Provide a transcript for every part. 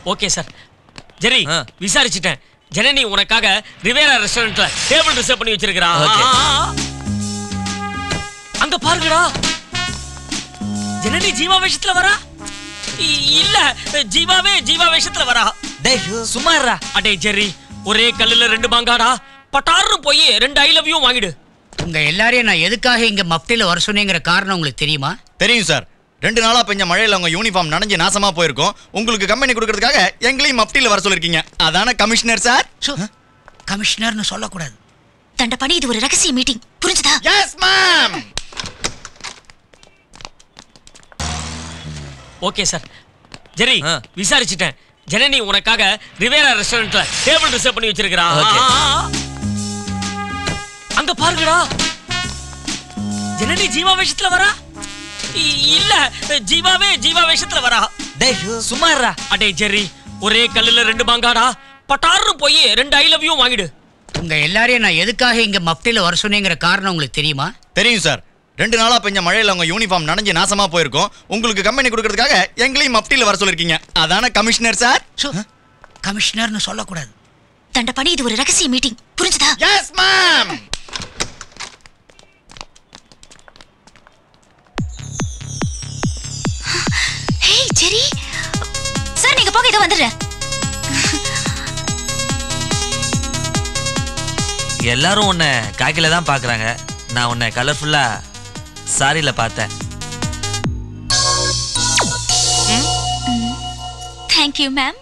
Okay sir Jerry ஆ. விசாரிச்சிட்டேன் ஜனனி உனக்காக ரிவேரா ரெஸ்டாரண்ட்ல டேபிள் ரிசர்வ் பண்ணி வச்சிருக்கிறா Okay. அங்க பாருங்கடா ஜனனி ஜீவா வேஷத்துல வரா இ- இல்ல ஜீவாவே ஜீவா வேஷத்துல வரா டேய் சும்மா இருடா அடே ஜெரி ஒரே கல்லுல ரெண்டு மாங்காடா பட்டாருன்னு போய் ரெண்டு ஐ லவ் யூ வாங்கிடு உங்க எல்லாரையும் நான் எதுக்காக இங்க மப்டில வர சொன்னேங்கிற காரணம் உங்களுக்கு தெரியுமா தெரியும் சார் ரெண்டு நாளா பெஞ்ச மழையில உங்க யூனிஃபார்ம் நனைஞ்சு நாசமா போயிருக்கும் உங்களுக்கு கம்பெனி கொடுக்கறதுக்காக எங்களையும் மப்டில வர சொல்லிருக்கீங்க அதான கமிஷனர் சார் சோ, கமிஷனர்னு சொல்லக்கூடாது தண்டபாணி இது ஒரு ரகசிய மீட்டிங் புரிஞ்சுதா yes ma'am okay sir Jerry ஆ. விசாரிச்சிட்டேன் ஜனனி உனக்காக ரிவேரா ரெஸ்டாரண்ட்ல டேபிள் ரிசர்வ் பண்ணி வச்சிருக்கிறா Okay. அங்க பாருங்கடா ஜனனி ஜீவா வேஷத்துல வரா இ- இல்ல ஜீவாவே ஜீவா வேஷத்துல வரா டேய் சும்மா இருடா அடே ஜெரி ஒரே கல்லுல ரெண்டு மாங்காடா பட்டாருன்னு போய் ரெண்டு ஐ லவ் யூ வாங்கிடு உங்க எல்லாரையும் நான் எதுக்காக இங்க மப்டில வர சொன்னேங்கிற காரணம் உங்களுக்கு தெரியுமா தெரியும் சார் ரெண்டு நாளா பெஞ்ச மழையில உங்க யூனிஃபார்ம் நனைஞ்சு நாசமா போயிருக்கும் உங்களுக்கு கம்பெனி கொடுக்கறதுக்காக எங்களையும் மப்டில வர சொல்லிருக்கீங்க அதான கமிஷனர் சார் சோ, கமிஷனர்னு சொல்லக்கூடாது தண்டபாணி இது ஒரு ரகசிய மீட்டிங் புரிஞ்சுதா yes ma'am hey Jerry sir நீங்க போக இதோ வந்துடுறேன் எல்லாரும் உன்னை காக்கில தான் பார்க்கறாங்க நான் உன்னை கலர்ஃபுல்லா சாரியில பார்த்தேன் thank you ma'am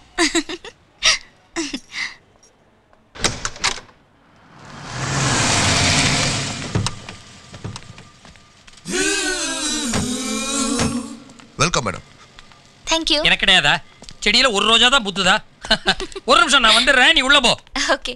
welcome madam thank you எனக்கு கிடையாதா செடியில ஒரு ரோஜா தான் புத்துதா ஒரு நிமிஷம் நான் வந்துடுறேன் நீ உள்ள போ ஓகே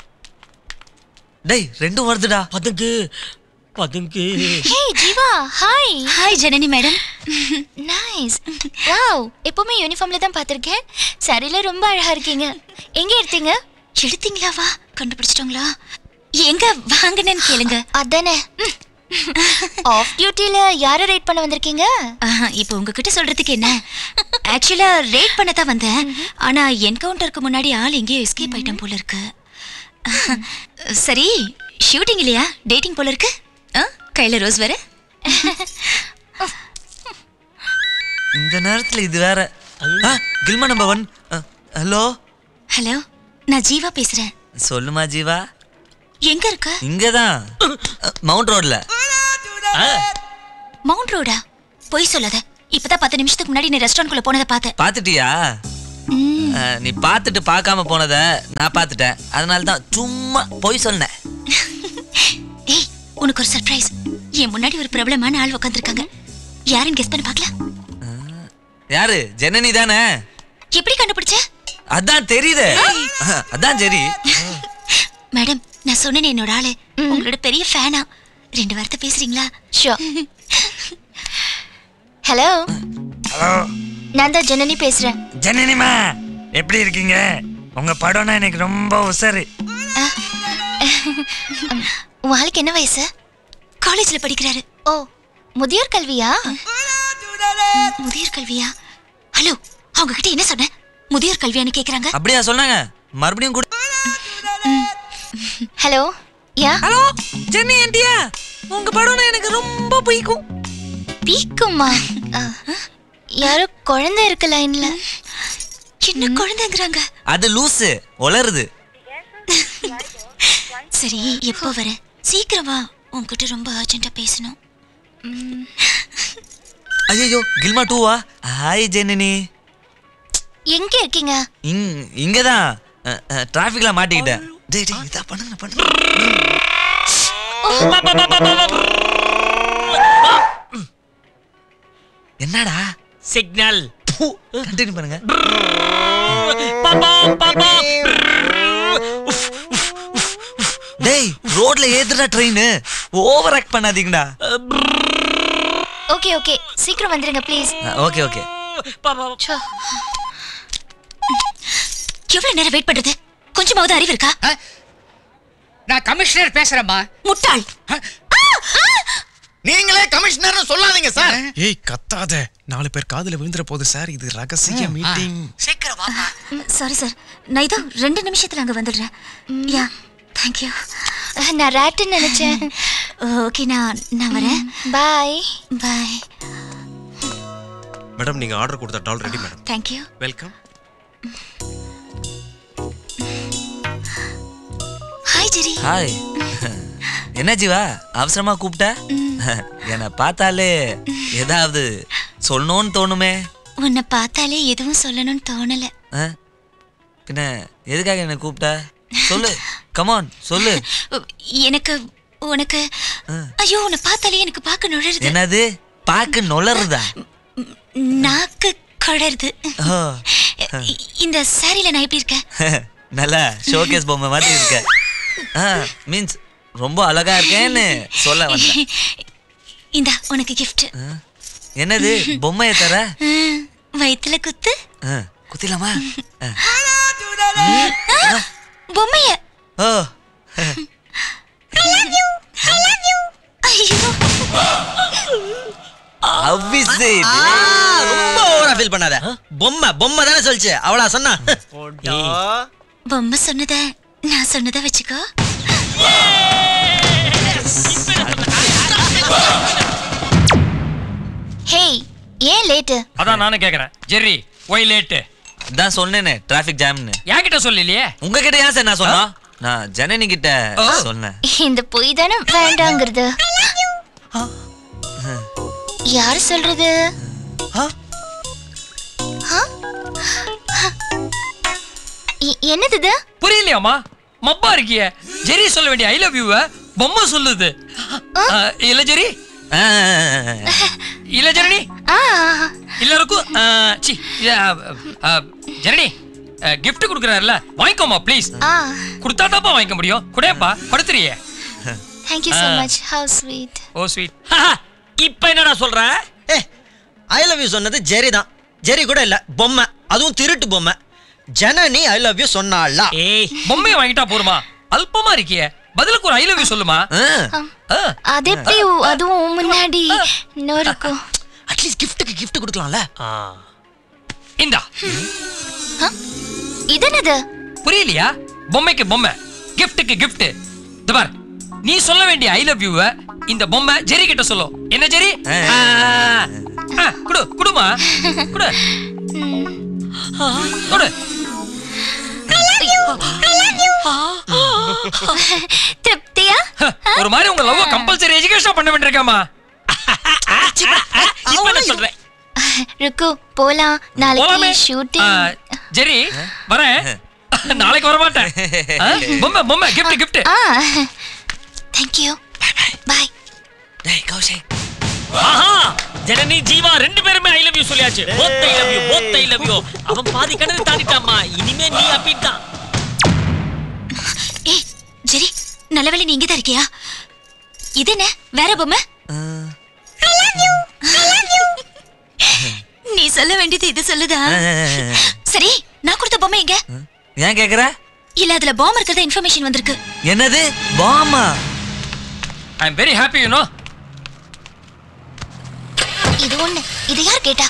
டேய் ரெண்டும் வருதுடா பதுங்கு பதுங்கு hey Jeeva hi hi Janani madam nice wow எப்பவுமே யூனிஃபார்ம்ல தான் பார்த்திருக்கேன் சரியில ரொம்ப அழகா இருக்கீங்க எங்க எடுத்தீங்க எடுத்தீங்களா வா கண்டுபிடிச்சிட்டோங்களா எங்க வாங்கினேன்னு கேளுங்க அதானே ஆஃப் டியூட்டில யாரை ரேட் பண்ண வந்திருக்கீங்க இப்போ உங்ககிட்ட சொல்றதுக்கு என்ன ஆக்சுவலா ரேட் பண்ண தான் வந்தேன் ஆனா என்கவுண்டருக்கு முன்னாடி ஆள் எங்கேயோ எஸ்கேப் ஆயிட்டம் போல இருக்கு சரி ஷூட்டிங் இல்லையா டேட்டிங் போல இருக்கு ஆ, கையில ரோஸ் வேற இந்த நேரத்துல இது வேற ஆ, கில்மா நம்பர் ஒன் ஹலோ ஹலோ நான் ஜீவா பேசுறேன் சொல்லுமா ஜீவா எங்க இருக்க இங்கதான் மவுண்ட் ரோட்ல மவுண்ட் ரோடா பொய் சொல்லாத இப்பதான் பத்து நிமிஷத்துக்கு முன்னாடி நீ ரெஸ்டாரண்ட் குள்ள போனதை பார்த்தேன் பாத்துட்டியா ம், ஆ, நீ பார்த்துட்டு பார்க்காம போனத நான் பார்த்துட்டேன் அதனால தான் சும்மா போய் சொன்னேன் ஏய் உனக்கு ஒரு சர்ப்ரைஸ் என் முன்னாடி ஒரு பிரபலமான ஆள் உட்காந்துருக்காங்க யாருன்னு கெஸ் பண்ணி பார்க்கலாம் யாரு ஜனனி தானே எப்படி கண்டுபிடிச்ச அதான் தெரியுதே ஆ, அதான் சரி மேடம் நான் சொன்னேனே என்னோட ஆளு உங்களோட பெரிய ஃபேனா ரெண்டு வார்த்தை பேசுறீங்களா ஷோ ஹலோ நான் தான் ஜனனி பேசுறேன் ஜனனிமா எப்படி இருக்கீங்க உங்க படம்னா எனக்கு ரொம்ப உசரு உன் ஆளுக்கு என்ன வயசு காலேஜ்ல படிக்கிறாரு ஓ முதியோர் கல்வியா ம், முதியோர் கல்வியா ஹலோ அவங்க கிட்ட என்ன சொன்ன முதியோர் கல்வியான்னு கேக்குறாங்க அப்படியா சொன்னாங்க மறுபடியும் கூட ஹலோ யா ஹலோ ஜென்னி ஆண்டியா உங்க படம்னா எனக்கு ரொம்ப பிடிக்கும் பீக்குமா யாரோ குழந்தை இருக்கு லைன்ல என்ன குழந்தைங்கிறாங்க அது லூசு உளருது சரி எப்போ வர சீக்கிரம் வா உன்கிட்ட ரொம்ப அர்ஜென்ட்டா பேசணும் ம், ஐயோ கில்மா டூவா ஹாய் ஜெனனி எங்க இருக்கீங்க இங் இங்கதான் டிராஃபிக்ல மாட்டிக்கிட்டேன் டேய் டேய் இதா பண்ணுங்க பண்ணுங்க என்னடா சிக்னல் கண்டினியூ பண்ணுங்க பாப்பா பாப்பா டேய் ரோட்ல ஏத்துடா ட்ரெயின் ஓவர் ஆக்ட் பண்ணாதீங்கடா ஓகே ஓகே சீக்கிரம் வந்துருங்க ப்ளீஸ் ஓகே ஓகே பாப்பா எவ்வளவு நேரம் வெயிட் பண்றது கொஞ்சமாவது அறிவு இருக்கா ஆ? நான் கமிஷனர் பேசுறேம்மா முட்டாள் நீங்களே கமிஷனர் சொல்லாதீங்க சார் ஏய் கத்தாத நாலு பேர் காதுல விழுந்துற போது சார் இது ரகசிய மீட்டிங் சீக்கிரம் வா சாரி சார் நான் இதோ ரெண்டு நிமிஷத்துல அங்க வந்துடுறேன் யா தேங்க்யூ நான் ரேட்டுன்னு நினைச்சேன் ஓகே நான் நான் வரேன் பாய் பாய் மேடம் நீங்க ஆர்டர் கொடுத்த doll ready madam thank you welcome hi Jerry hi என்ன ஜீவா அவசரமா கூப்பிட்ட என்னை பார்த்தாலே ஏதாவது சொல்லணும்னு தோணுமே உன்னை பார்த்தாலே எதுவும் சொல்லணும்னு தோணல ஆ? பின்ன எதுக்காக என்னை கூப்பிட்ட சொல்லு கமான் சொல்லு எனக்கு உனக்கு ஐயோ உன்னை பார்த்தாலே எனக்கு பார்க்க நுழருது என்னது பாக்கு நொளருதா நாக்கு குழருது ஓ, இ- இந்த சாரில நான் எப்படி இருக்கேன் நல்லா ஷோகேஸ் பொம்மை மாதிரி இருக்க மீன்ஸ் ரொம்ப அழகா இருக்கேன்னு சொல்ல வந்தேன் இந்த உனக்கு gift ஆ, என்னது பொம்மையை தர ம், வயித்துல குத்து ஆ, குத்திலாமா ஆ. ஆ, பொம்மைய ஓ ஐயோ அவ்விசே ரொம்ப ஓவரா ஃபீல் பண்ணாத பொம்மை பொம்மை தானே சொல்லுச்சு அவளா சொன்னா பொம்மை சொன்னத நான் சொன்னத வச்சுக்கோ ஹேய் ஏன் லேட்டு அதான் நானும் கேக்குறேன் ஜெர்ரி ஒய் லேட்டு தான் சொன்னேனே டிராஃபிக் ஜாம்னு என்கிட்ட சொல்லலையே உங்ககிட்ட ஏன் சார் நான் சொன்னா நான் ஜனனி கிட்ட சொன்னேன் இந்த பொய் தானே வேண்டாங்கிறது யார் சொல்றது ஆ? எ- என்னது இது புரியலையாமா மப்பா இருக்கிய ஜெரி சொல்ல வேண்டிய ஐ லவ் யூவ பொம்மை சொல்லுது ஆ, இல்ல ஜெரி ஆ, இல்ல ஜெரணி ஆ எல்லாருக்கும் ஆ, சி ஆ, ஆ, ஜெரணி கிஃப்ட் கொடுக்குறாருல வாங்கிக்கோமா ப்ளீஸ் ஆ கொடுத்தா தான்ப்பா வாங்கிக்க முடியும் குடையப்பா படுத்துறியே தேங்க் யூ so ஆ. Much how sweet oh sweet இப்ப என்னடா சொல்ற ஏ ஐ லவ் யூ சொன்னது ஜெரி தான் ஜெரி கூட இல்ல பொம்மை அதுவும் திருட்டு பொம்மை ஜனனி ஐ லவ் யூ சொன்னாளா ஏய் பொம்மையை வாங்கிட்டா போருமா அல்பமா இருக்கியே பதிலுக்கு ஒரு ஐ லவ் யூ சொல்லுமா ஆ. ஆ, அது எப்படி அதுவும் முன்னாடி இன்னும் இருக்கும் அட்லீஸ்ட் கிஃப்ட்டுக்கு கிஃப்ட் கொடுக்கலாம்ல ஆ. இந்தா இது என்னது புரியலையா பொம்மைக்கு பொம்மை கிஃப்ட்டுக்கு கிஃப்ட் இந்த பார் நீ சொல்ல வேண்டிய ஐ லவ் யூவ இந்த பொம்மை ஜெரி கிட்ட சொல்லும் என்ன ஜெரி ஆ. ஆ, ஆ, குடு குடுமா குடு ஆ, குடு திருப்தியா ஹ, ஒரு மாதிரி உங்க லவ் கம்பல்சரி எஜுகேஷன் பண்ண வேண்டியிருக்காமா இப்ப என்ன சொல்றேன் ருக்கு போலாம் நாளைக்கு போலாமே ஷூட்டிங் ஆ, ஜெரி வரேன் நாளைக்கு வர மாட்டேன் ஆ, பொம்மை பொம்மை கிஃப்ட் கிஃப்ட் ஆ தேங்க் யூ பாய் டேய் கௌஷிக் ஆஹா ஜனனி ஜீவா ரெண்டு பேருமே ஐ லவ் யூ சொல்லியாச்சு both I love you both I love you அவன் பாதி கிணறு தாண்டிட்டாமா இனிமே நீ அப்பிட்டான் ஏய் ஜெரி நல்ல வேளை நீ இங்க தான் இருக்கியா இது என்ன வேற பொம்மை நீ சொல்ல வேண்டியது இது சொல்லுதா சரி நான் கொடுத்த பொம்மை எங்க ஏன் கேக்குற இல்ல அதுல பாம் இருக்கிறதா இன்ஃபர்மேஷன் வந்திருக்கு என்னது Bhama I am very happy you no இது ஒண்ணு இது யார் கேட்டா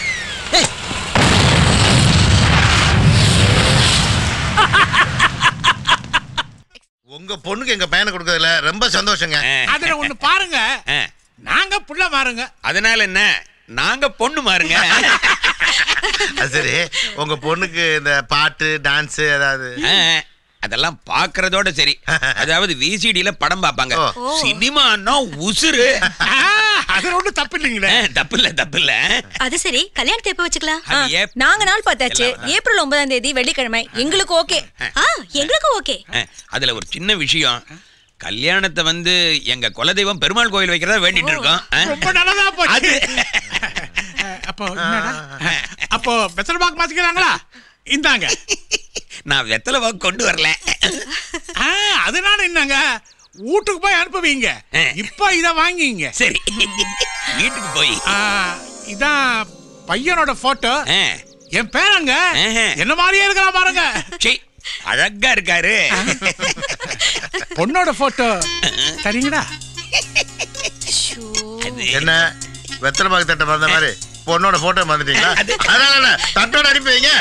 உங்க பொண்ணுக்கு எங்க பையனை கொடுக்கறதுல ரொம்ப சந்தோஷங்க அதுல ஒண்ணு பாருங்க நாங்க புள்ள மாறுங்க அதனால என்ன நாங்க பொண்ணு மாறுங்க அது சரி உங்க பொண்ணுக்கு இந்த பாட்டு டான்ஸ் ஏதாவது ஆ, அதெல்லாம் பாக்குறதோட சரி அதாவது விசிடில படம் பார்ப்பாங்க ஓ. சினிமான்னா உசுரு அதுல ஒண்ணு தப்பு இல்லைங்களே தப்பு இல்ல தப்பு இல்ல அது சரி கல்யாணத்தை எப்ப வச்சுக்கலாம் அது ஆ, ஏப்- நாங்க நாள் பார்த்தாச்சு எல்லாம் வரா. ஏப்ரல் ஒன்பதாம் தேதி வெள்ளிக்கிழமை எங்களுக்கு ஓகே ஆ எங்களுக்கு ஓகே ஆ, அதுல ஒரு சின்ன விஷயம் கல்யாணத்தை வந்து எங்க குலதெய்வம் பெருமாள் கோயில் வைக்கிறதா வேண்டிட்டு இருக்கோம் ஆ? ரொம்ப நல்லதா போச்சு அது அப்போ என்னடா அப்போ பெசல் பாக்கு மாத்திக்கிறாங்களா இந்தாங்க நான் வெத்தலை வாக்கு கொண்டு வரல ஆ, அதனால என்னங்க வீட்டுக்கு போய் அனுப்புவீங்க இப்ப இத வாங்கிங்க சரி வீட்டுக்கு போய் ஆ, இதான் பையனோட போட்டோ ஆ, என் பேரங்க ஆஹா. என்ன மாதிரியே இருக்கிறா பாருங்க சீ, அழகா இருக்காரு பொண்ணோட போட்டோ சரிங்களா என்ன வெத்தலை பாக்கு தட்டை பார்த்த மாதிரி பொண்ணோட போட்டோ வந்துட்டீங்களா அதனால என்ன, தட்டோட அனுப்பி வைங்க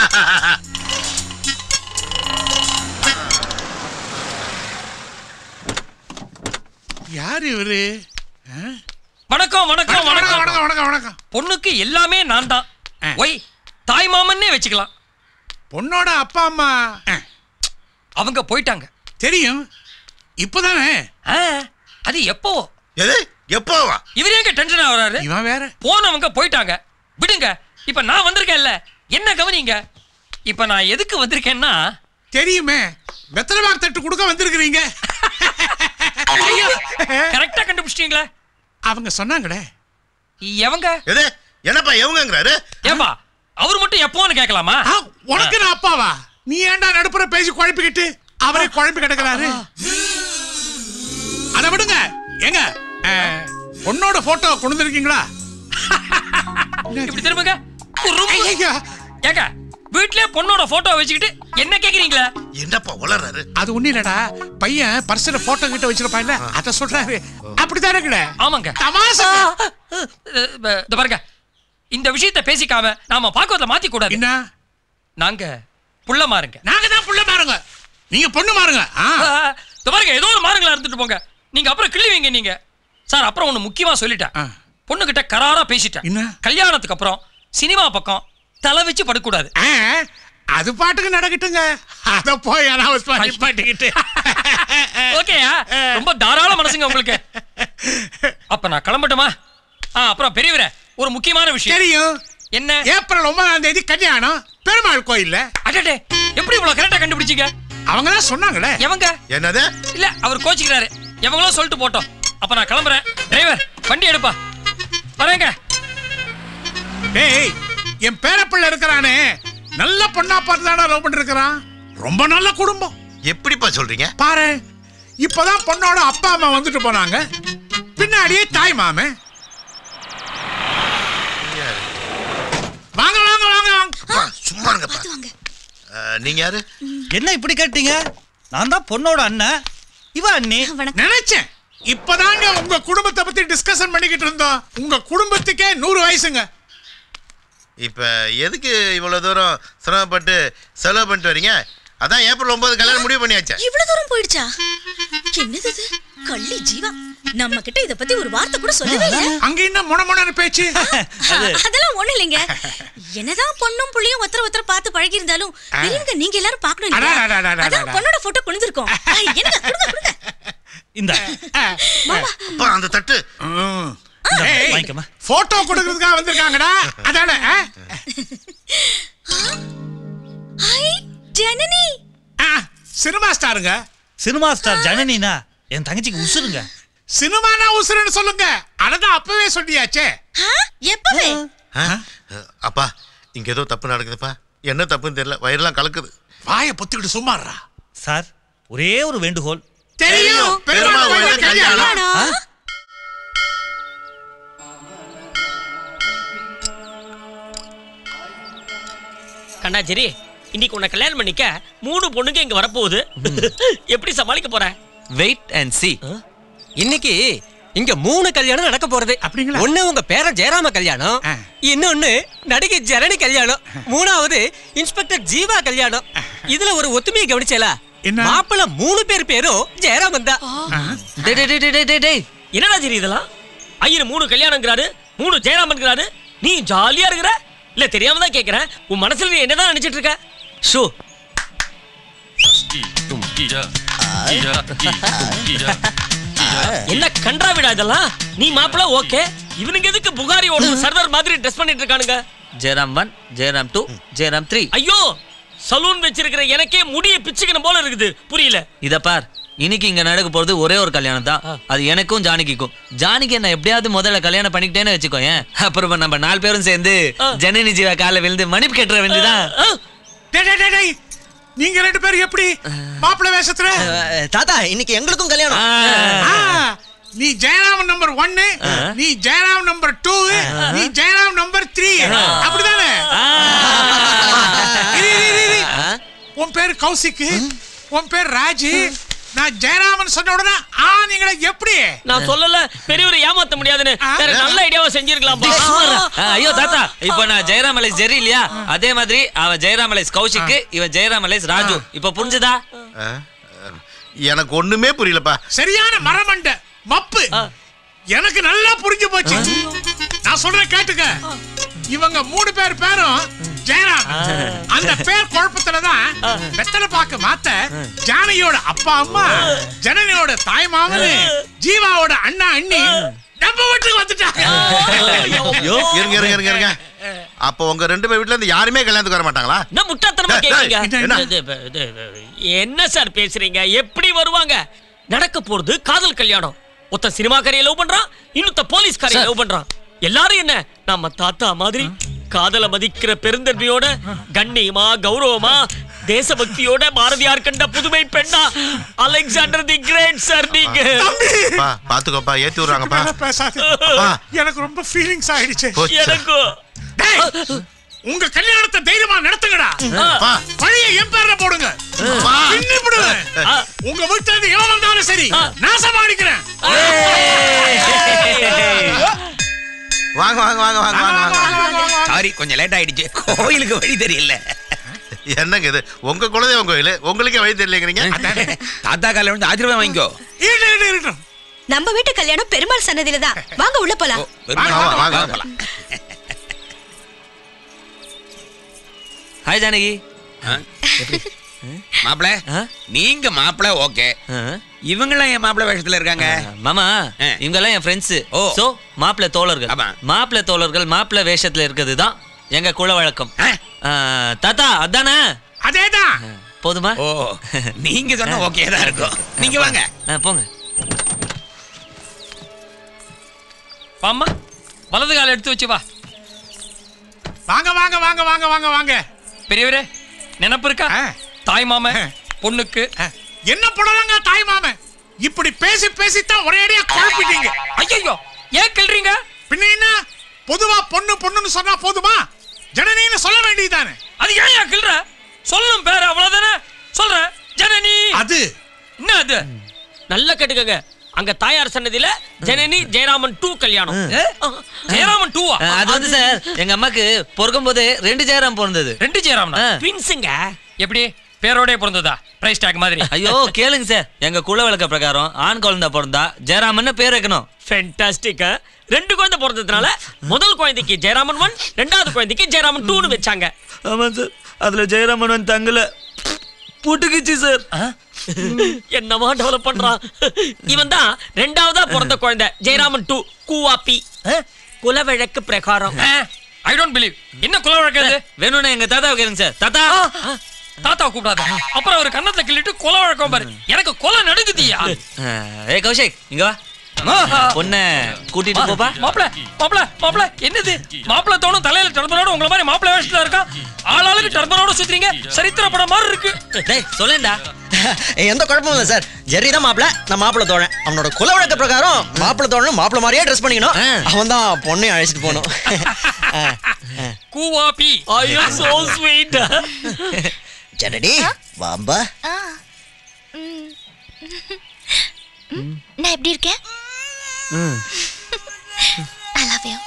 யார் இவரு ஆ? வணக்கம் வணக்கம் வணக்கம் வணக்கம் வணக்கம் வணக்கம் வணக்கம் பொண்ணுக்கு எல்லாமே நான் தான் ஒய் தாய் மாமன்னே வச்சுக்கலாம் பொண்ணோட அப்பா அம்மா ஆ, அவங்க போயிட்டாங்க தெரியும் இப்பதானே ஆ, அது எப்போ எது எப்போவா இவர் எங்க டென்ஷன் ஆகுறாரு இவன் வேற போனவங்க போயிட்டாங்க விடுங்க இப்ப நான் வந்திருக்கேன்ல என்ன கவனிங்க இப்ப நான் எதுக்கு வந்திருக்கேன்னா தெரியுமே வெத்தலை பாக்கு தட்டு கொடுக்க வந்திருக்கிறீங்க கரெக்டா கண்டுபிடிச்சிட்டீங்களா அவங்க சொன்னாங்களே எவங்க எது என்னப்பா எவங்கங்கிறாரு ஏம்பா அவர் மட்டும் எப்போன்னு கேட்கலாமா ஆ, உனக்கு நான் அப்பாவா நீ ஏன்டா நடுப்புற பேசி குழப்பிக்கிட்டு அவரே குழப்பி கிடக்குறாரு அதை விடுங்க ஏங்க ஆ, பொண்ணோட போட்டோ கொண்டு வந்திருக்கீங்களா இப்படி திரும்புங்க குறும்பு. ஏங்க வீட்லயே பொண்ணோட போட்டோ வச்சுக்கிட்டு என்ன கேக்குறீங்களா என்னப்பா வளர்றாரு அது ஒண்ணு இல்லடா பையன் பர்சன போட்டோ கிட்ட வச்சிருப்பான்ல அத சொல்றாரு அப்படித்தானே ஆமாங்க தமாசா இந்த பாருங்க இந்த விஷயத்தை பேசிக்காம நாம பாக்குறதுல மாத்தி கூடாது என்ன நாங்க புள்ள மாறுங்க நாங்க தான் புள்ள மாறுங்க நீங்க பொண்ணு மாறுங்க ஆ. இந்த பாருங்க ஏதோ ஒரு மாறுங்களா இருந்துட்டு போங்க நீங்க அப்புறம் கிள்ளுவீங்க நீங்க சார் அப்புறம் ஒண்ணு முக்கியமா சொல்லிட்டேன் பொண்ணுகிட்ட கராரா பேசிட்டேன் கல்யாணத்துக்கு அப்புறம் சினிமா பக்கம் தலை வச்சு படக்கூடாது ஆ, அது பாட்டுக்கு நடக்கட்டுங்க அத போய் அனாவசியமா நிப்பாட்டிக்கிட்டு ஓகேயா ரொம்ப தாராள மனசுங்க உங்களுக்கு அப்ப நான் கிளம்பட்டுமா ஆ அப்புறம் பெரியவரே ஒரு முக்கியமான விஷயம் தெரியும் என்ன ஏப்ரல் ஒன்பதாம் தேதி கல்யாணம் பெருமாள் கோயில்ல அடடே எப்படி இவ்வளவு கரெக்டா கண்டுபிடிச்சீங்க அவங்க தான் சொன்னாங்களே எவங்க என்னது இல்ல அவர் கோச்சிக்கிறாரு எவங்களோ சொல்லிட்டு போட்டோம் அப்ப நான் கிளம்புறேன் டிரைவர் வண்டி எடுப்பா வரேங்க டேய் என் பேரப்பிள்ளை இருக்கிறானே நல்ல பொண்ணா பார்த்து தானே லவ் பண்ணிருக்கிறான் ரொம்ப நல்ல குடும்பம் எப்படிப்பா சொல்றீங்க பாரு இப்பதான் பொண்ணோட அப்பா அம்மா வந்துட்டு போனாங்க பின்னாடியே தாய் மாமன் வாங்க வாங்க வாங்க அப்பா, சும்மா இருங்கப்பா அஹ், நீங்க யாரு என்ன இப்படி கேட்டீங்க நான் தான் பொண்ணோட அண்ணன் இவ அண்ணி நினைச்சேன் இப்பதாங்க உங்க குடும்பத்தை பத்தி டிஸ்கஷன் பண்ணிக்கிட்டு இருந்தோம் உங்க குடும்பத்துக்கே நூறு வயசுங்க இப்ப எதுக்கு இவ்வளவு தூரம் சிரமப்பட்டு செலவு பண்ணிட்டு வரீங்க அதான் ஏப்ரல் ஒன்பது கல்யாணம் முடிவு பண்ணியாச்சே இவ்வளவு தூரம் போயிடுச்சா என்னது இது கள்ளி ஜீவா நம்ம கிட்ட இத பத்தி ஒரு வார்த்தை கூட சொல்லவே இல்ல அங்க என்ன முன முனன்னு பேச்சு அதெல்லாம் ஒண்ணு இல்லைங்க என்னதான் பொண்ணும் புள்ளியும் ஒருத்தர ஒருத்தர பார்த்து பழகி இருந்தாலும் பெரியவங்க நீங்க எல்லாரும் பார்க்கணும் இல்லையா? அடா, அடா, அடா, அதான் அடா. பொண்ணோட போட்டோ கொண்டுருக்கோம் என்னங்க கொடுங்க கொடுங்க இந்த அப்பா அந்த தட்டு ஏய், வாங்கிக்கம்மா. போட்டோ கொடுக்கறதுக்காக வந்திருக்காங்கடா அதான ஆ? ஹாய் ஜனனி ஆ, சினிமா ஸ்டாருங்க சினிமா ஸ்டார் ஜனனினா என் தங்கச்சிக்கு உசுருங்க சினிமானா உசுருன்னு சொல்லுங்க அததான் அப்பவே சொல்லியாச்சே எப்பவே அஹ், அப்பா இங்க ஏதோ தப்பு நடக்குதுப்பா என்ன தப்புன்னு தெரியல வயிறெல்லாம் கலக்குது வாயை பொத்திக்கிட்டு சும்மாறா சார் ஒரே ஒரு வேண்டுகோள் தெரியும் பெருமாள் கோயில்ல கல்யாணம் ஆ? கண்ணாச்சேரி இன்னைக்கு உன்னை கல்யாணம் பண்ணிக்க மூணு பொண்ணுங்க இங்க வரப்போகுது எப்படி சமாளிக்க போற வெயிட் அண்ட் சி இன்னைக்கு இங்க மூணு கல்யாணம் நடக்க போறது ஒண்ணு உங்க பேரன் ஜெயராம கல்யாணம் இன்னொன்னு நடிகை ஜனனி கல்யாணம் மூணாவது இன்ஸ்பெக்டர் ஜீவா கல்யாணம் இதுல ஒரு ஒத்துமையை கவனிச்சல மாப்பிள்ள மூணு பேர் பேரும் ஜெயராமன் தான் டேய், டேய், டேய், டேய், டேய், டேய். என்னடா சரி இதெல்லாம் ஐயர் மூணு கல்யாணம்ங்கிறாரு மூணு ஜெயராமன்ங்கிறாரு நீ ஜாலியா இருக்கிற இல்ல தெரியாம தான் கேக்குறேன் உன் மனசுல நீ என்னதான் நினைச்சிட்டு இருக்க ஷோ என்ன கன்றா விடா இதெல்லாம் நீ மாப்பிள ஓகே இவனுங்க எதுக்கு புகாரி ஓடுற சர்தார் மாதிரி ட்ரெஸ் பண்ணிட்டு இருக்கானுங்க Jayaram one Jayaram two Jayaram three ஐயோ சலூன் வச்சிருக்கிற எனக்கே முடிய பிச்சுக்கணும் போல இருக்குது புரியல இத பார் இன்னைக்கு இங்க நடக்க போறது ஒரே ஒரு கல்யாணம் தான் அது எனக்கும் ஜானகிக்கும் ஜானகி என்ன எப்படியாவது முதல்ல கல்யாணம் பண்ணிக்கிட்டேன்னு வச்சுக்கோ ஏன் அப்புறம் நம்ம நாலு பேரும் சேர்ந்து ஜனனி ஜீவா கால விழுந்து மன்னிப்பு கட்டுற வேண்டியதான் டேய், டேய், டேய், டேய். நீங்க ரெண்டு பேரும் எப்படி மாப்பிள்ளை வேஷத்துல தாத்தா இன்னைக்கு எங்களுக்கும் கல்யாணம் ஆ, நீ ஜெயராம் நம்பர் ஒன்னு நீ ஜெயராம் நம்பர் டூ நீ ஜெயராம் நம்பர் த்ரீ அப்படிதானே இரு, இரு, இரு, இரு. உன் பேர் கௌசிக் உன் பேர் ராஜு நான் ஜெயராமன் சொன்ன உடனே ஆ நீங்களே எப்படி நான் சொல்லல பெரியவரை ஏமாத்த முடியாதுன்னு வேற நல்ல ஐடியாவா செஞ்சிருக்கலாம் ஆ, ஐயோ தாத்தா இப்போ நான் ஜெயராமலேஸ் ஜெரி இல்லையா அதே மாதிரி அவன் ஜெயராமலேஸ் கௌஷிக் இவன் ஜெயராமலேஸ் ராஜு இப்போ புரிஞ்சுதா எனக்கு ஒண்ணுமே புரியலப்பா சரியான மரமண்ட மப்பு எனக்கு நல்லா புரிஞ்சு போச்சு நான் சொல்றேன் கேட்டுக்க இவங்க மூணு பேர் பேரும் ஜெயராம் அந்த பேர் குழப்பத்துலதான் வெத்தலை பாக்க மாத்த ஜானகியோட அப்பா அம்மா ஜனனியோட தாய் மாமனு ஜீவாவோட அண்ணா அண்ணி நம்ம வீட்டுக்கு வந்துட்டாங்க இருங்க இருங்க இருங்க இருங்க அப்போ உங்க ரெண்டு பேர் வீட்ல இருந்து யாருமே கல்யாணத்துக்கு வர மாட்டாங்களா என்ன முட்டாத்தனமா டேய், டேய், கேக்குறீங்க என்ன? இது, இது, இது, என்ன சார் பேசுறீங்க எப்படி வருவாங்க நடக்க போறது காதல் கல்யாணம் ஒருத்தன் சினிமாக்காரைய லவ் பண்றான் இன்னொருத்த போலீஸ்காரைய லவ் பண்றான் எல்லாரும் என்ன நம்ம தாத்தா மாதிரி காதல மதிக்கிற பெருந்தன்மையோட கண்ணியமா கௌரவமா தேசபக்தியோட பாரதியார் கண்ட புதுமை பெண்ணா அலெக்சாண்டர் தி கிரேட் சார் நீங்க பா பாத்துக்கோப்பா ஏத்தி விடுறாங்கப்பா பேசாத அப்பா. எனக்கு ரொம்ப ஃபீலிங்ஸ் ஆயிடுச்சு போச்சு. எனக்கும் டேய், உங்க கல்யாணத்தை தைரியமா நடத்துங்கடா அப்பா. பழைய என் பேர்ல போடுங்க பின்னி விடுவேன் உங்க வீட்டுல இருந்து எவன் வந்தாலும் சரி நான் சமாளிக்கிறேன் வாங்க வாங்க வாங்க வாங்க வாங்க வாங்க சாரி கொஞ்சம் லேட் ஆயிடுச்சு கோயிலுக்கு வழி தெரியல என்னங்க இது உங்க குலதெய்வம் கோயில் உங்களுக்கே வழி தெரியலங்கிறீங்க தாத்தா கால வந்து ஆசீர்வாதம் வாங்கிக்கோ நம்ம வீட்டு கல்யாணம் பெருமாள் சன்னதியில தான் வாங்க உள்ள போலாம் பெருமாள் வாங்க, வாங்க, வாங்க. வாங்க போலாம். ஹாய் ஜானகி மாப்பிள நீங்க மாப்பிள ஓகே இவங்களாம் என் மாப்பிள வேஷத்துல இருக்காங்க மாமா இவங்கெல்லாம் என் ஃப்ரெண்ட்ஸ் ஓ சோ மாப்பிள்ளை தோழர்கள் மாப்பிள்ளை தோழர்கள் மாப்பிள்ளை வேஷத்துல இருக்கிறது தான் எங்க குல வழக்கம் ஆ, தாத்தா அதானே அதேதான் போதுமா ஓ நீங்க சொன்னா ஓகே தான் இருக்கும் நீங்க வாங்க ஆ, போங்க வாம்மா வலது கால எடுத்து வச்சு வா வாங்க வாங்க வாங்க வாங்க வாங்க வாங்க பெரியவரே நினப்பு இருக்கா தாய் மாம பொண்ணுக்கு என்ன புடலங்க தாய் மாமன் இப்படி பேசி பேசித்தான் ஒரேடியா குழப்பிட்டீங்க ஐயோ ஏன் கிள்றீங்க பின்ன என்ன பொதுவா பொண்ணு பொண்ணுன்னு சொன்னா போதுமா ஜனனின்னு சொல்ல வேண்டியதானே அது ஏன் ஏன் கிள்ற சொல்லணும் பேரு அவ்வளவுதானே சொல்றேன் ஜனனி அது என்ன அது நல்ல கேட்டுக்கங்க அங்க தாயார் சன்னதியில ஜனனி ஜெயராமன் டூ கல்யாணம் ஜெயராமன் டூவா ஆ, அது வந்து சார் எங்க அம்மாக்கு பிறக்கும் போது ரெண்டு ஜெயராம் பிறந்தது ரெண்டு ஜெயராமனா ட்வின்ஸுங்க எப்படி பேரோடே பிறந்ததா பிரைஸ் டாக் மாதிரி ஐயோ கேளுங்க சார் எங்க குல வழக்க பிரகாரம் ஆண் குழந்தை பிறந்தா ஜெயராமன்னு பேர் வைக்கணும் ஃபென்டாஸ்டிக்கா ரெண்டு குழந்தை பிறந்ததுனால முதல் குழந்தைக்கு ஜெயராமன் ஒன் ரெண்டாவது குழந்தைக்கு ஜெயராமன் டூன்னு வச்சாங்க ஆமா சார் அதுல ஜெயராமன் வந்து தங்கல புட்டுக்குச்சு சார் என்னமா டெவலப் பண்றான் இவன் தான் ரெண்டாவதா பிறந்த குழந்தை ஜெயராமன் டூ கூவாப்பி குலவழக்கு பிரகாரம் ஐ டோன்ட் பிலீவ் என்ன குல வழக்கம் இது வேணும்னா எங்க தாத்தாவை கேளுங்க சார் தாத்தா தாத்தா கூப்பிடாத அப்புறம் அவர் கன்னத்துல கிள்ளிட்டு கொல வழக்கம் பாரு எனக்கு கொலை நடுங்குதியா ஆ, ஏய் கௌஷிக் இங்க வா பொண்ண கூட்டிட்டு போப்பா மாப்பிள மாப்பிள மாப்பிள என்னது மாப்பிள தோணும் தலையில டர்பனோட உங்கள மாதிரி மாப்பிள வேஷத்துல இருக்கா ஆளாளுக்கு டர்பனோட சுத்துறீங்க சரித்திர படம் மாதிரி இருக்கு டேய் சொல்லேன்டா எந்த குழப்பமும் இல்லை சார் ஜெர்ரி தான் மாப்பிள்ள நான் மாப்பிள்ள தோழன் அவனோட குல வழக்க பிரகாரம் மாப்பிள்ள தோழனும் மாப்பிள்ள மாதிரியே ட்ரெஸ் பண்ணிக்கணும் அவன் தான் பொண்ணையும் அழைச்சிட்டு போகணும் கூவாபி ஐயோ சோ ஸ்வீட் ஜனடி வாம்பா ஆ. ம். நான் எப்படி இருக்கேன் I love you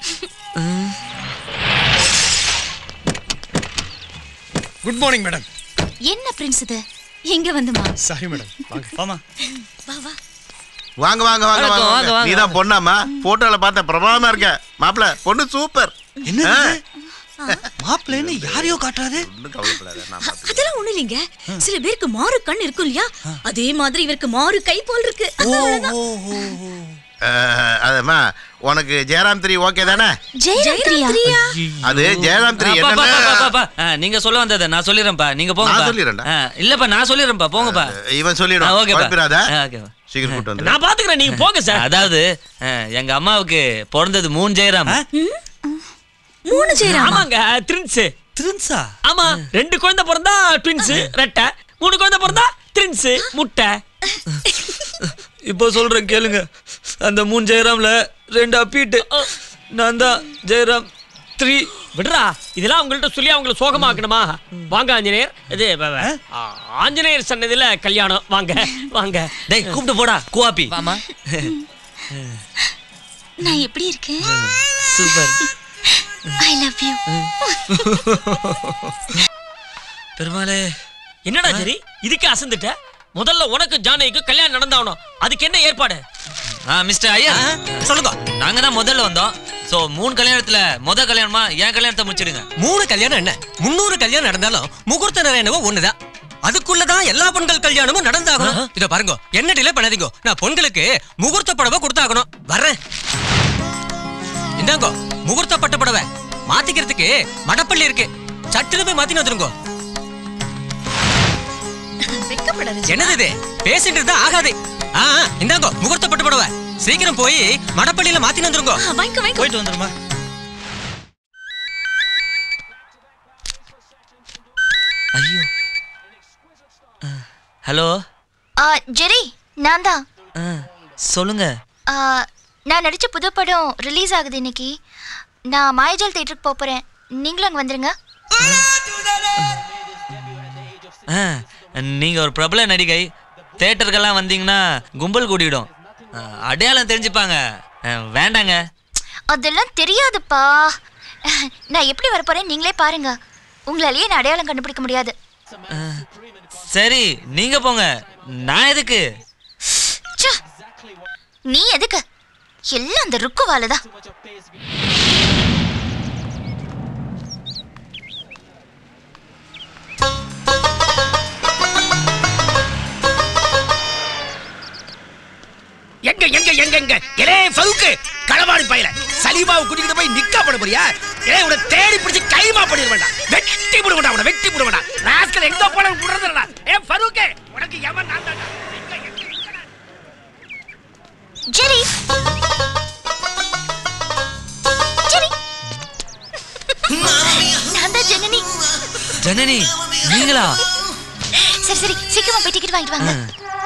good morning madam என்ன பிரின்ஸ் இது எங்க வந்துமா சாரி மேடம் வாங்க ஆமா வா வா வாங்க வாங்க வாங்க வணக்கம், வாங்க வாங்க, வாங்க, நீதான் பொண்ணாமா போட்டோல பார்த்த பிரபலமா இருக்க மாப்பிள பொண்ணு சூப்பர் என்ன மாப்பிள்ளைன்னு யாரையோ காட்டுறாரு ஒன்றும் கவலைப்படாத நான் பார்த்துக்கிறேன். அதெல்லாம் ஒண்ணு இல்லைங்க சில பேருக்கு மாறு கண் இருக்கும் இல்லையா அதே மாதிரி இவருக்கு மாறு கை போல் இருக்கு அவ்வளவுதான். அஹ், அதம்மா உனக்கு ஜெயராம் த்ரீ ஓகே தானே ஜெயராத்ரியா அது ஜெயராம் த்ரீ அப்பா, அப்பா, என்னன்னா அப்பா, அப்பா. ஆ, நீங்க சொல்ல வந்ததை நான் சொல்லிடுறேன்ப்பா நீங்க போங்கப்பா நான் சொல்லிடுறேன்டா. ஆ, இல்லப்பா நான் சொல்லிடுறேன்ப்பா போங்கப்பா இவன் ஆ, சொல்லிடும் ஓகேப்பா. குழப்பிடாத ஆ, ஓகேப்பா. சீக்கிரம் கூட்டு வந்து நான் பாத்துக்கிறேன் நீங்க போங்க சார் அதாவது ஆ, எங்க அம்மாவுக்கு பிறந்தது மூணு ஜெயராம் மூணு ஜெயராமா ஆமாங்க ட்வின்ஸ் ட்ரின்ஸா ஆமா ரெண்டு குழந்தை பிறந்தா ட்வின்ஸ் ரெட்டை மூணு குழந்தை பிறந்தா ட்வின்ஸ் முட்டை இப்போ சொல்றேன் கேளுங்க அந்த மூணு ஜெயராம்ல ரெண்டு அப்பீட்டு நான் தான் ஜெயராம் த்ரீ விடுறா இதெல்லாம் அவங்கள்ட்ட சொல்லி அவங்கள சோகமாக்கணுமா வாங்க ஆஞ்சநேயர் இது வ- வ- ஆ, ஆஞ்சநேயர் சன்னதியில கல்யாணம் வாங்க வாங்க டேய் கூப்பிட்டு போடா குவாப்பி வாமா நான் எப்படி இருக்கேன் சூப்பர் ஐ லவ் யூ பெருமாளே என்னடா சரி இதுக்கு அசந்துட்ட முதல்ல உனக்கு ஜானகிக்கு கல்யாணம் நடந்தாகணும் அதுக்கு என்ன ஏற்பாடு ஆ மிஸ்டர் ஐயா சொல்லுங்க நாங்க தான் முதல்ல வந்தோம் சோ மூணு கல்யாணத்துல முத கல்யாணமா என் கல்யாணத்தை முடிச்சிடுங்க மூணு கல்யாணம் என்ன முன்னூறு கல்யாணம் நடந்தாலும் முகூர்த்த நேரம் என்னவோ ஒண்ணுதான் அதுக்குள்ளதான் எல்லா பெண்கள் கல்யாணமும் நடந்தாகணும் இத பாருங்க என்ன டிலே பண்ணாதீங்க நான் பொண்களுக்கு முகூர்த்த புடவை கொடுத்தாகணும் வர்றேன் இந்தாங்கோ முகூர்த்த பட்டு புடவை மாத்திக்கிறதுக்கு மடப்பள்ளி இருக்கு சட்டுன்னு போய் மாத்தின்னு வந்துருங்க என்னது இது பேசிட்டு இருந்தா ஆகாது ஆ ஆ, இந்தாங்கோ முகூர்த்த பட்டு புடவை சீக்கிரம் போய் மடப்பள்ளியில மாத்தின்னு வந்துருங்க வாங்கிக்கோ வாங்கிக்கோ போயிட்டு வந்துருமா ஐயோ ஹலோ ஆ, ஜெரி நான் தான் சொல்லுங்க ஆ, நான் நடிச்ச புது படம் ரிலீஸ் ஆகுது இன்னைக்கு நான் மாயஜால் தேட்டருக்கு போப் போறேன் நீங்களும் அங்கே வந்துருங்க ஆ, நீங்க ஒரு பிரபல நடிகை தேட்டருக்கெல்லாம் வந்தீங்கன்னா கும்பல் கூடிடும் ஆ, அடையாளம் தெரிஞ்சுப்பாங்க ஆ, வேண்டாங்க அதெல்லாம் தெரியாதுப்பா நான் எப்படி வரப் போறேன் நீங்களே பாருங்க உங்களாலேயே நான் அடையாளம் கண்டுபிடிக்க முடியாது ஆ, சரி நீங்க போங்க நான் எதுக்கு ச்சே, நீ எதுக்கு எல்லாம் அந்த ருக்குவால தான் எங்க எங்க எங்க எங்க இலே ஃபவுக்கு களவாடி பையல சலீமாவை கூட்டிட்டு போய் நிக்கா பண்ண போறியா இலே உன தேடி பிடிச்சு கைமா பண்ணிடுவேண்டா வெட்டி விடுவேண்டா உன வெட்டி விடுவேண்டா ராஸ்கல் எங்க போன விடுறதுடா ஏ ஃபருக்கே உனக்கு எவன் நான் தான்டா ஜெரி ஜெரி நான் தான் ஜனனி ஜனனி நீங்களா சரி சரி சீக்கிரமா போய் டிக்கெட் வாங்கிட்டு வாங்க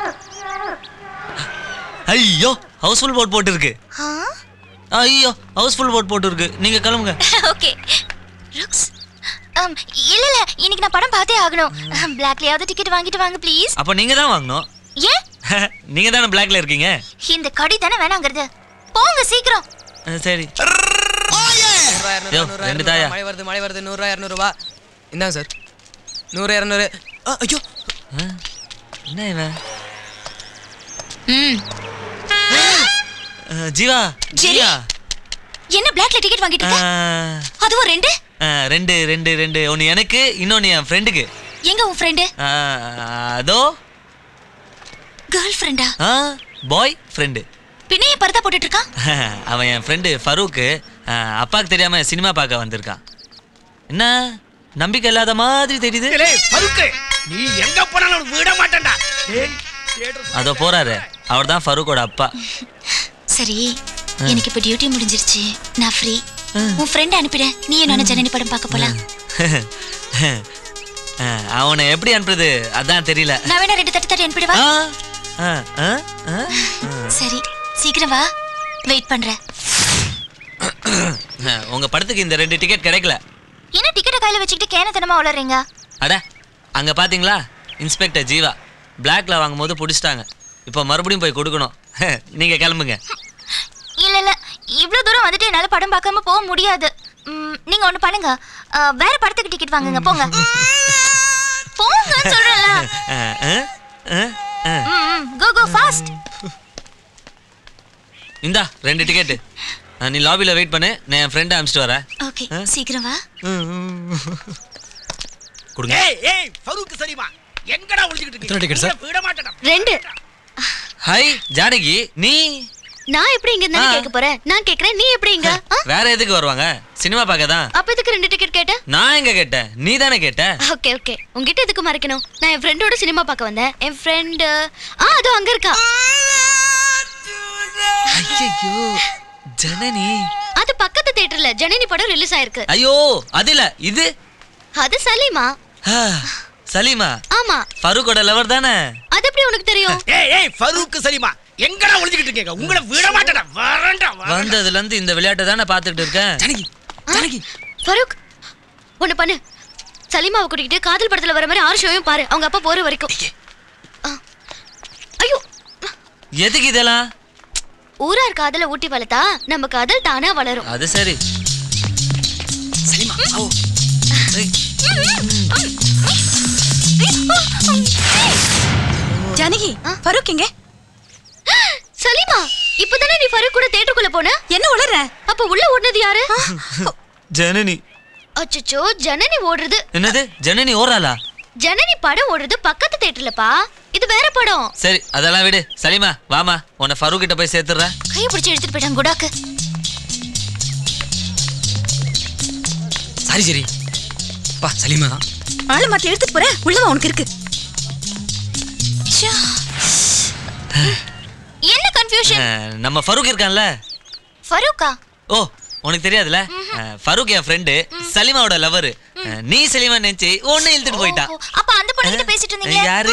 ஐயோ ஹவுஸ்ஃபுல் போட் போட்டு இருக்கு ஆ ஐயோ ஹவுஸ்ஃபுல் போட் போட்டு இருக்கு நீங்க கிளம்புங்க ஓகே ருக்ஸ் um, இல்ல இல்ல இன்னைக்கு நான் படம் பார்த்தே ஆகணும் பிளாக்லயாவது டிக்கெட் வாங்கிட்டு வாங்க ப்ளீஸ் அப்ப நீங்க தான் வாங்கணும் ஏன் நீங்க தானே பிளாக்ல இருக்கீங்க இந்த கடி தானே வேணாங்கிறது போங்க சீக்கிரம் ஆ, சரி யோ, ரெண்டு தாயா மழை வருது மழை வருது நூறுரூவா இரநூறுவா இந்தாங்க சார் நூறு இரநூறு ஆ, ஐயோ என்ன இவன் ம் ஆ, ஜீவா ஜெரி. ஜீவா என்ன பிளாக்ல டிக்கெட் வாங்கிட்டு ஆ, இருக்க அதுவும் ரெண்டு ஆ, ரெண்டு ரெண்டு ரெண்டு ஒன்னு எனக்கு இன்னொன்னு என் ஃப்ரெண்டுக்கு எங்க உன் ஃப்ரெண்டு அதோ கேர்ள் ஃப்ரெண்டா ஆ பாய் ஃப்ரெண்டு பின்னைய பரதா போட்டுட்டு இருக்கான் அவன் என் ஃப்ரெண்டு ஃபரூக்கு ஆ, அப்பாவுக்கு தெரியாம சினிமா பார்க்க வந்திருக்கான் என்ன நம்பிக்கை இல்லாத மாதிரி தெரியுது இலே ஃபருக்கு நீ எங்க போனாலும் உனக்கு விட மாட்டேன்டா ஏய் அதோ போறாரு அவர் தான் ஃபரூக்கோட அப்பா சரி எனக்கு இப்ப டியூட்டி முடிஞ்சிருச்சு நான் ஃப்ரீ உன் ஃப்ரெண்ட் அனுப்பிட நீ நானும் ஜனனி படம் பார்க்க போலாம் ஆ, அவனை எப்படி அனுப்புறது அதான் தெரியல நான் வேணா ரெண்டு தட்டு தட்டி அனுப்பிடவா ஆ, ஆ, ஆ. சரி சீக்கிரம் வா வெயிட் பண்றேன் உங்க படத்துக்கு இந்த ரெண்டு டிக்கெட் கிடைக்கல என்ன டிக்கெட்டை கையில வச்சுக்கிட்டு கேனத்தனமா வளர்றீங்க அட அங்க பாத்தீங்களா இன்ஸ்பெக்டர் ஜீவா பிளாக்ல வாங்கும்போது பிடிச்சிட்டாங்க இப்போ மறுபடியும் போய் கொடுக்கணும் நீங்க கிளம்புங்க இல்ல இல்ல இவ்ளோ தூரம் வந்துட்டு என்னால படம் பார்க்காம போக முடியாது ம், நீங்க ஒண்ணு பண்ணுங்க அஹ், வேற படத்துக்கு டிக்கெட் வாங்குங்க போங்க போங்க சொல்றேன்ல ஆ, ஆ, ஆ, ஆ. கோ கோ ஃபாஸ்ட் இந்தா ரெண்டு டிக்கெட்டு நீ லாபியில் வெயிட் பண்ணு நான் என் ஃப்ரெண்டை அனுப்பிச்சிட்டு வரேன் ஓகே சீக்கிரம் வா கொடுங்க ஏய் ஏய் ஃபருக்கு சரிமா எங்கடா ஒளிஞ்சிட்டு எத்தனை ticket, sir? இருக்கீங்க விட மாட்டேன்டா ரெண்டு ஹாய் ஜானகி நீ நான் எப்படி இங்க இருந்தா ஆ. கேட்க போறேன் நான் கேக்குறேன் நீ எப்படி இங்க ஆ? வேற எதுக்கு வருவாங்க சினிமா பார்க்க தான் அப்ப எதுக்கு ரெண்டு டிக்கெட் கேட்ட நான் எங்க கேட்டேன் நீ தானே கேட்ட ஓகே ஓகே உங்ககிட்ட எதுக்கு மறைக்கணும் நான் என் ஃப்ரெண்டோட சினிமா பார்க்க வந்தேன் என் ஃப்ரெண்டு ஆ அதோ அங்க இருக்கா ஐயோ ஜனனி அது பக்கத்து தியேட்டர்ல ஜனனி படம் ரிலீஸ் ஆயிருக்கு ஐயோ அது இல்ல இது அது சலீமா ஆ, சலீமா ஆமா ஃபரூக்கோட லவர் தானே அது எப்படி உனக்கு தெரியும் ஏய் ஏய் ஃபருக்கு சரிமா எங்கடா ஒளிஞ்சிட்டு இருக்கீங்க உங்களை விட மாட்டேன்டா வரேன்டா வரேன்டா. வந்ததுல இருந்து இந்த விளையாட்டை தானே பார்த்துட்டு இருக்கேன் ஜனகி ஜானகி ஃபரூக் ஒண்ணு பண்ணு சலீமாவை கூட்டிக்கிட்டு காதல் படத்துல வர மாதிரி ஆறு ஷோவையும் பாரு அவங்க அப்பா போற வரைக்கும் ஆ. ஐயோ எதுக்கு இதெல்லாம் ஊரார் காதல ஊட்டி வளர்த்தா நம்ம காதல் தானா வளரும் அது சரி சலிமா ஜானகி ஃபரூக் எங்க சலீமா இப்பதானே நீ ஃபரூக் கூட தேட்டருக்குள்ள போன என்ன உளற அப்ப உள்ள ஓடுனது யாரு ஜனனி அச்சச்சோ ஜனனி ஓடுறது என்னது ஜனனி ஓராளா ஜனனி படம் ஓடுறது பக்கத்து தேட்டர்லப்பா இது வேற படம் சரி அதெல்லாம் விடு சலிமா வாமா உன்னை ஃபரூக் கிட்ட போய் சேர்த்துறேன் கையை பிடிச்சு எடுத்துட்டு போயிட்டாங்க குடாக்கு சாரி சரி பா சலீமா தான் ஆளை மாத்தி எடுத்துட்டு போற உள்ளவா உனக்கு இருக்கு என்ன கன்ஃபியூஷன் நம்ம ஃபரூக் இருக்கான்ல ஃபரூக்கா ஓ உனக்கு தெரியாதுல அஹ், ஃபரூக் என் ஃப்ரெண்டு சலிமாவோட லவர் நீ சலிமா நினைச்சு ஒன்னு இழுத்துட்டு போயிட்டா அப்ப அந்த பொண்ணு கிட்ட பேசிட்டு இருந்தீங்க யாரு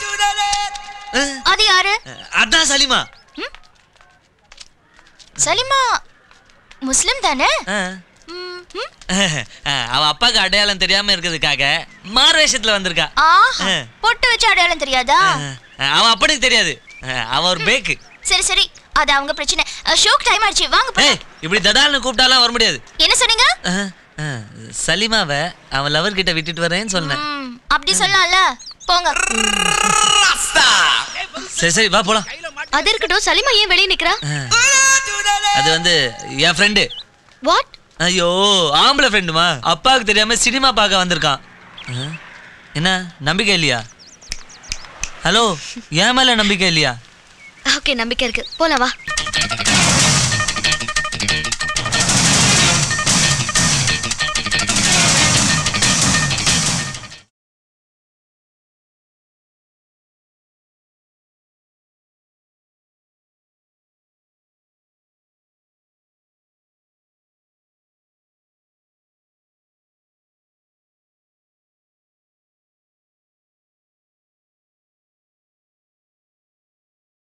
அது யாரு அதான் சலிமா சலிமா முஸ்லிம் தானே அஹ், அவ அப்பாக்கு அடையாளம் தெரியாம இருக்கிறதுக்காக மாறு வேஷத்துல வந்திருக்கா ஆஹா அஹ், பொட்டு வச்சு அடையாளம் தெரியாதா அஹ், அவன் அப்பனுக்கு தெரியாது அஹ், அவன் ஒரு பேக்கு சரி சரி அது அவங்க பிரச்சனை ஷோக் டைம் ஆயிடுச்சு வாங்க போலாம். ஏய் இப்படி தடால்னு கூப்பிட்டாலாம் வர முடியாது என்ன சொன்னீங்க அஹ், அஹ், சலிமாவை அவன் லவர் கிட்ட விட்டுட்டு வரேன்னு சொன்னேன் ம், அப்படி சொல்லலாம்ல போங்க சரி சரி வா போலாம் அது இருக்கட்டும் சலிமா ஏன் வெளியே நிக்கிறா அஹ், அது வந்து என் ஃப்ரெண்டு வாட் ஐயோ ஆம்பளை ஃப்ரெண்டுமா அப்பாவுக்கு தெரியாம சினிமா பார்க்க வந்திருக்கான் அஹ், என்ன நம்பிக்கை இல்லையா ஹலோ ஏன் மேல நம்பிக்கை இல்லையா ஓகே நம்பிக்கை இருக்கு போலாம் வா